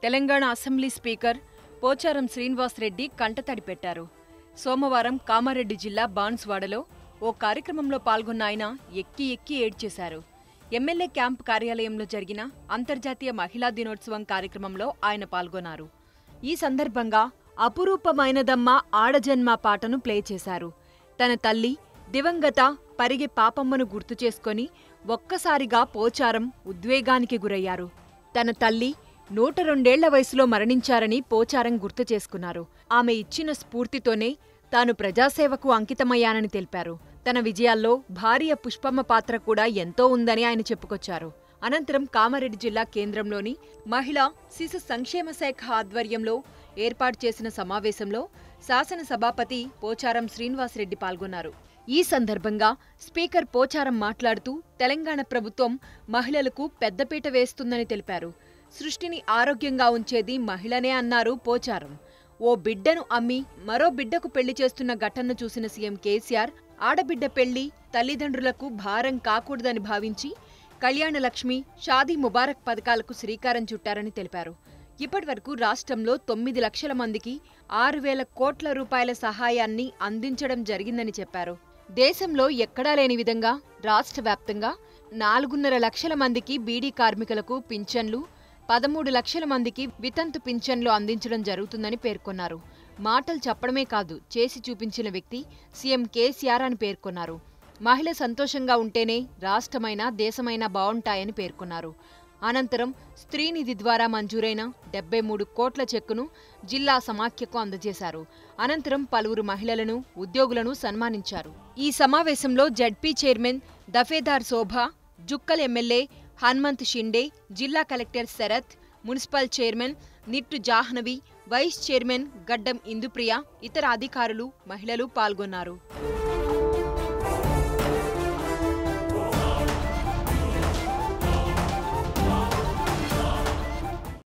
Telangana assembly speaker Pocharam Srinivas Reddy కంటతడి పెట్టారు సోమవారం కామారెడ్డి జిల్లా బాన్స్వాడలో ఓ కార్యక్రమంలో పాల్గొన్న ఆయన ఎక్కి ఎక్కి ఏడ్చేశారు ఎమ్మెల్యే క్యాంప్ కార్యాలయంలో జరిగిన అంతర్జాతీయ మహిళా దినోత్సవం కార్యక్రమంలో ఆయన పాల్గొన్నారు ఈ సందర్భంగా అపురూపమైనదమ్మ ఆడజన్మ పాటను ప్లే చేశారు తన తల్లి దివంగత పరిగె పాపమ్మను గుర్తు చేసుకొని ఒక్కసారిగా పోచారం ఉద్వేగానికి గురయ్యారు తన తల్లి నూట రెండేళ్ల వయసులో మరణించారని పోచారం గుర్తు చేసుకున్నారు ఆమె ఇచ్చిన స్ఫూర్తితోనే తాను ప్రజాసేవకు అంకితమయ్యానని తెలిపారు తన విజయాల్లో భార్య పుష్పమ్మ పాత్ర కూడా ఎంతో ఉందని ఆయన చెప్పుకొచ్చారు అనంతరం కామారెడ్డి జిల్లా కేంద్రంలోని మహిళా శిశు సంక్షేమ శాఖ ఆధ్వర్యంలో ఏర్పాటు చేసిన సమావేశంలో శాసన సభాపతి పోచారం శ్రీనివాసరెడ్డి పాల్గొన్నారు ఈ సందర్భంగా స్పీకర్ పోచారం మాట్లాడుతూ తెలంగాణ ప్రభుత్వం మహిళలకు పెద్దపీట వేస్తుందని తెలిపారు సృష్టిని ఆరోగ్యంగా ఉంచేది మహిళనే అన్నారు పోచారం ఓ బిడ్డను అమ్మి మరో బిడ్డకు పెళ్లి చేస్తున్న ఘటనను చూసిన సీఎం కేసీఆర్ ఆడబిడ్డ పెళ్లి తల్లిదండ్రులకు భారం కాకూడదని భావించి కళ్యాణ లక్ష్మి షాదీ ముబారక్ పథకాలకు శ్రీకారం చుట్టారని తెలిపారు ఇప్పటివరకు రాష్ట్రంలో తొమ్మిది లక్షల మందికి ఆరు వేల కోట్ల రూపాయల సహాయాన్ని అందించడం జరిగిందని చెప్పారు దేశంలో ఎక్కడా లేని విధంగా రాష్ట్ర వ్యాప్తంగా నాలుగున్నర లక్షల మందికి బీడీ కార్మికులకు పింఛన్లు పదమూడు లక్షల మందికి వితంతు పింఛన్లు అందించడం జరుగుతుందని పేర్కొన్నారు మాటలు చెప్పడమే కాదు చేసి చూపించిన వ్యక్తి సీఎం కేసీఆర్ అని పేర్కొన్నారు మహిళ సంతోషంగా ఉంటేనే రాష్ట్రమైనా దేశమైనా బావుంటాయని పేర్కొన్నారు అనంతరం స్త్రీనిధి ద్వారా మంజూరైన డెబ్బై మూడు కోట్ల చెక్కును జిల్లా సమాఖ్యకు అందజేశారు అనంతరం పలువురు మహిళలను ఉద్యోగులను సన్మానించారు ఈ సమావేశంలో ZP chairman Dafedar Shobha Jukkal MLA Hanumanth Shinde జిల్లా collector Sharath municipal chairman Nittu Jahnavi vice chairman Gaddam Indupriya ఇతర అధికారులు మహిళలు పాల్గొన్నారు